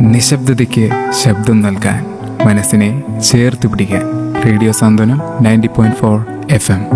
നിശബ്ദതയ്ക്ക് ശബ്ദം നൽകാൻ മനസ്സിനെ ചേർത്ത് പിടിക്കാൻ radio Santhwanam ninety point four F M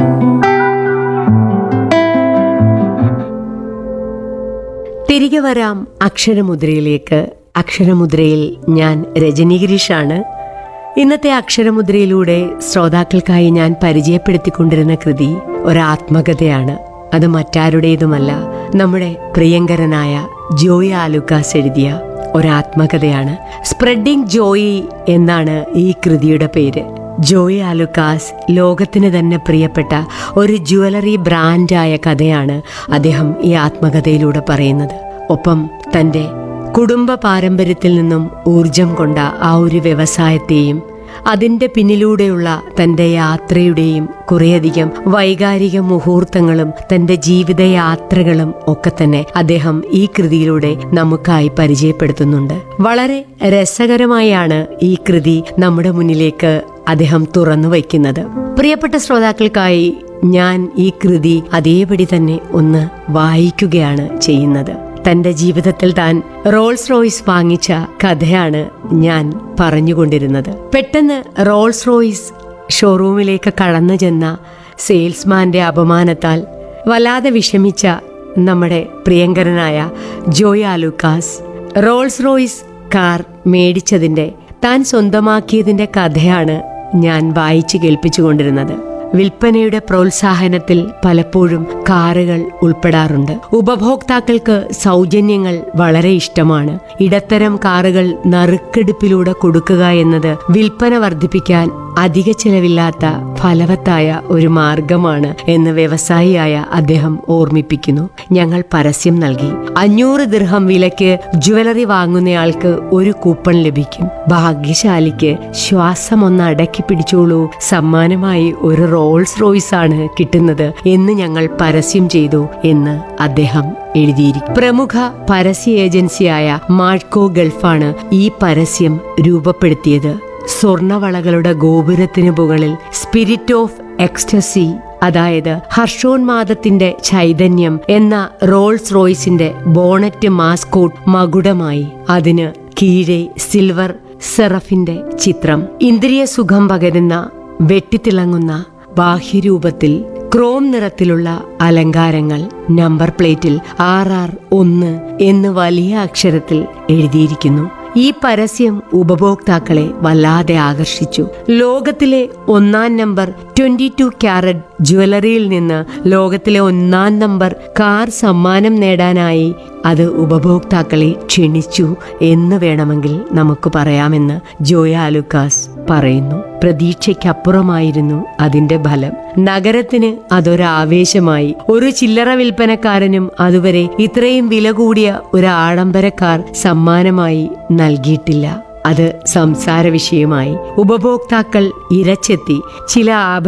തിരികെ വരാം അക്ഷരമുദ്രയിലേക്ക് അക്ഷരമുദ്രയിൽ ഞാൻ രജനി ഗിരീഷാണ് ഇന്നത്തെ അക്ഷരമുദ്രയിലൂടെ ശ്രോതാക്കൾക്കായി ഞാൻ പരിചയപ്പെടുത്തിക്കൊണ്ടിരുന്ന കൃതി ഒരാത്മകഥയാണ് അത് മറ്റാരുടേതുമല്ല നമ്മുടെ പ്രിയങ്കരനായ ജോയി ആലുക്കാസ് എഴുതിയ ഒരാത്മകഥയാണ് സ്പ്രെഡിംഗ് ജോയി എന്നാണ് ഈ കൃതിയുടെ പേര് ജോയി ആലുക്കാസ് ലോകത്തിന് തന്നെ പ്രിയപ്പെട്ട ഒരു ജുവലറി ബ്രാൻഡായ കഥയാണ് അദ്ദേഹം ഈ ആത്മകഥയിലൂടെ പറയുന്നത് ഒപ്പം തൻ്റെ കുടുംബ പാരമ്പര്യത്തിൽ നിന്നും ഊർജം കൊണ്ട ആ ഒരു വ്യവസായത്തെയും അതിൻ്റെ പിന്നിലൂടെയുള്ള തൻ്റെ യാത്രയുടെയും കുറേയധികം വൈകാരിക മുഹൂർത്തങ്ങളും തൻ്റെ ജീവിതയാത്രകളും ഒക്കെ തന്നെ അദ്ദേഹം ഈ കൃതിയിലൂടെ നമുക്കായി പരിചയപ്പെടുത്തുന്നുണ്ട് വളരെ രസകരമായാണ് ഈ കൃതി നമ്മുടെ മുന്നിലേക്ക് അദ്ദേഹം തുറന്നു വയ്ക്കുന്നത് പ്രിയപ്പെട്ട ശ്രോതാക്കൾക്കായി ഞാൻ ഈ കൃതി അതേപടി തന്നെ ഒന്ന് വായിക്കുകയാണ് ചെയ്യുന്നത് തന്റെ ജീവിതത്തിൽ താൻ റോൾസ് റോയ്സ് വാങ്ങിച്ച കഥയാണ് ഞാൻ പറഞ്ഞുകൊണ്ടിരുന്നത് പെട്ടെന്ന് റോൾസ് റോയ്സ് ഷോറൂമിലേക്ക് കടന്നു ചെന്ന സെയിൽസ്മാന്റെ അപമാനത്താൽ വല്ലാതെ വിഷമിച്ച നമ്മുടെ പ്രിയങ്കരനായ Joy Alukkas Rolls Royce car മേടിച്ചതിന്റെ താൻ സ്വന്തമാക്കിയതിന്റെ കഥയാണ് ഞാൻ വായിച്ചു കേൾപ്പിച്ചുകൊണ്ടിരുന്നത് വിൽപ്പനയുടെ പ്രോത്സാഹനത്തിൽ പലപ്പോഴും കാറുകൾ ഉൾപ്പെടാറുണ്ട് ഉപഭോക്താക്കൾക്ക് സൗജന്യങ്ങൾ വളരെ ഇഷ്ടമാണ് ഇടത്തരം കാറുകൾ നറുക്കെടുപ്പിലൂടെ കൊടുക്കുക എന്നത് വിൽപ്പന വർദ്ധിപ്പിക്കാൻ അധിക ചെലവില്ലാത്ത ഫലവത്തായ ഒരു മാർഗമാണ് എന്ന് വ്യവസായിയായ അദ്ദേഹം ഓർമ്മിപ്പിക്കുന്നു ഞങ്ങൾ പരസ്യം നൽകി അഞ്ഞൂറ് ദിർഹം വിലയ്ക്ക് ജുവലറി വാങ്ങുന്നയാൾക്ക് ഒരു കൂപ്പൺ ലഭിക്കും ഭാഗ്യശാലിക്ക് ശ്വാസം ഒന്ന് അടക്കി പിടിച്ചോളൂ സമ്മാനമായി ഒരു റോൾസ് റോയ്സ് ആണ് കിട്ടുന്നത് എന്ന് ഞങ്ങൾ പരസ്യം ചെയ്തു എന്ന് അദ്ദേഹം എഴുതിയിരിക്കും പ്രമുഖ പരസ്യ ഏജൻസിയായ മാൾക്കോ ഗൾഫാണ് ഈ പരസ്യം രൂപപ്പെടുത്തിയത് സ്വർണവളകളുടെ ഗോപുരത്തിന് മുകളിൽ സ്പിരിറ്റ് ഓഫ് എക്സ്റ്റസി അതായത് ഹർഷോന്മാദത്തിന്റെ ചൈതന്യം എന്ന റോൾസ് റോയ്സിന്റെ ബോണറ്റ് മാസ്കോട്ട് മകുടമായി അതിന് കീഴെ സിൽവർ സെറഫിന്റെ ചിത്രം ഇന്ദ്രിയ സുഖം പകരുന്ന വെട്ടിത്തിളങ്ങുന്ന ബാഹ്യരൂപത്തിൽ ക്രോം നിറത്തിലുള്ള അലങ്കാരങ്ങൾ നമ്പർ പ്ലേറ്റിൽ ആർ ആർ ഒന്ന് എന്ന് വലിയ അക്ഷരത്തിൽ എഴുതിയിരിക്കുന്നു ഈ പരസ്യം ഉപഭോക്താക്കളെ വല്ലാതെ ആകർഷിച്ചു ലോകത്തിലെ ഒന്നാം നമ്പർ ട്വന്റി ടു ക്യാരറ്റ് ജ്വല്ലറിയിൽ നിന്ന് ലോകത്തിലെ ഒന്നാം നമ്പർ കാർ സമ്മാനം നേടാനായി അത് ഉപഭോക്താക്കളെ ക്ഷണിച്ചു എന്ന് വേണമെങ്കിൽ നമുക്ക് പറയാമെന്ന് ജോയ ആലുക്കാസ് പറയുന്നു പ്രതീക്ഷയ്ക്കപ്പുറമായിരുന്നു അതിന്റെ ഫലം നഗരത്തിന് അതൊരാവേശമായി ഒരു ചില്ലറ വിൽപ്പനക്കാരനും അതുവരെ ഇത്രയും വില കൂടിയ ഒരു ആഡംബരക്കാർ സമ്മാനമായി നൽകിയിട്ടില്ല അത് സംസാര വിഷയമായി ഉപഭോക്താക്കൾ ഇരച്ചെത്തി ചില ആഭ